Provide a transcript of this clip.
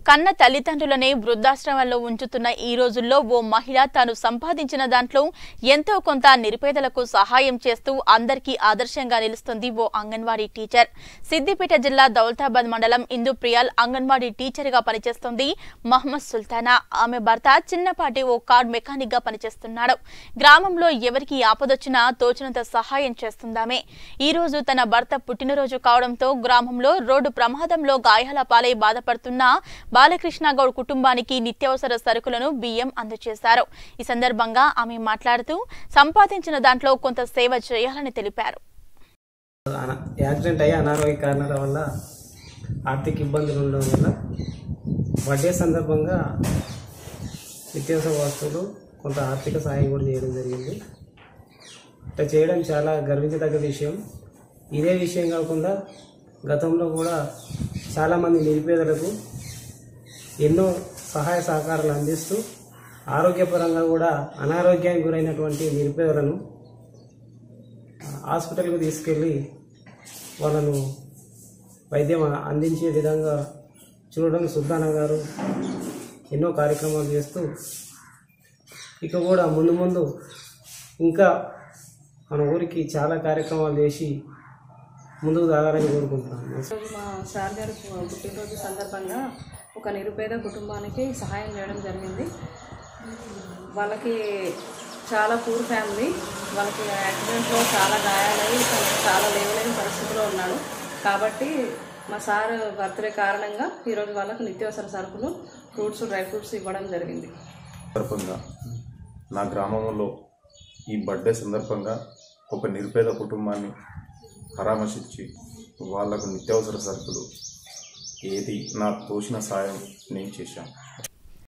కన్న తల్లిదండ్రులనే వృద్ధాశ్రమంలో ఉంచుతున్న ఈ రోజుల్లో ఓ మహిళ తాను సంపాదించిన దాంట్లో ఎంతో కొంత నిరుపేదలకు సహాయం చేస్తూ అందరికీ ఆదర్శంగా నిలుస్తుంది ఓ అంగన్వాడీ టీచర్ సిద్దిపేట జిల్లా దౌలతాబాద్ మండలం ఇందుప్రియాల్ అంగన్వాడీ టీచర్ గా పనిచేస్తుంది మహమ్మద్ సుల్తానా ఆమె భర్త చిన్నపాటి ఓ కార్ మెకానిక్ గా పనిచేస్తున్నాడు గ్రామంలో ఎవరికి ఆపదొచ్చినా తోచినంత సహాయం చేస్తుందామే ఈ రోజు తన భర్త పుట్టినరోజు కావడంతో గ్రామంలో రోడ్డు ప్రమాదంలో గాయాల పాలై బాధపడుతున్న బాలకృష్ణ గౌడ్ కుటుంబానికి నిత్యావసర సరుకులను బియ్యం అందజేశారు ఈ సందర్భంగా ఆమె మాట్లాడుతూ సంపాదించిన దాంట్లో కొంత సేవ చేయాలని తెలిపారు అన- యాక్సిడెంట్ అయ్యి అనారోగ్య కారణాల వల్ల ఆర్థిక ఇబ్బందులు ఉండడం వల్ల బర్త్డే సందర్భంగా నిత్యావసర వస్తువులు కొంత ఆర్థిక సహాయం కూడా చేయడం జరిగింది ఇట్లా చేయడం చాలా గర్వించదగ్గ విషయం ఇదే విషయం కాకుండా గతంలో కూడా చాలామంది నిరుపేదలకు ఎన్నో సహాయ సహకారాలు అందిస్తూ ఆరోగ్యపరంగా కూడా అనారోగ్యానికి గురైనటువంటి నిరుపేదలను హాస్పిటల్కి తీసుకెళ్ళి వాళ్ళను వైద్యం అందించే విధంగా చూడడం సుల్తానా గారు ఎన్నో కార్యక్రమాలు చేస్తూ ఇక కూడా ముందు ముందు ఇంకా మన ఊరికి చాలా కార్యక్రమాలు చేసి ముందుకు సాగాలని కోరుకుంటున్నాను ఈరోజు మా సార్ గారి పు- పుట్టినరోజు సందర్భంగా ఒక నిరుపేద కుటుంబానికి సహాయం చేయడం జరిగింది వాళ్ళకి చాలా పూర్ ఫ్యామిలీ వాళ్ళకి యాక్సిడెంట్లో చాలా గాయాలయ్యి తను చాలా లేవలేని పరిస్థితిలో ఉన్నాడు కాబట్టి మా సార్ బర్త్డే కారణంగా ఈరోజు వాళ్ళకు నిత్యావసర సరుకులు ఫ్రూట్స్ డ్రై ఫ్రూట్స్ ఇవ్వడం జరిగింది సందర్భంగా నా గ్రామంలో ఈ బర్త్డే సందర్భంగా ఒక నిరుపేద కుటుంబాన్ని పరామర్శించి వాళ్లకు నిత్యావసర సరుకులు ఏది నాకు తోచిన సాయం నేను చేశాను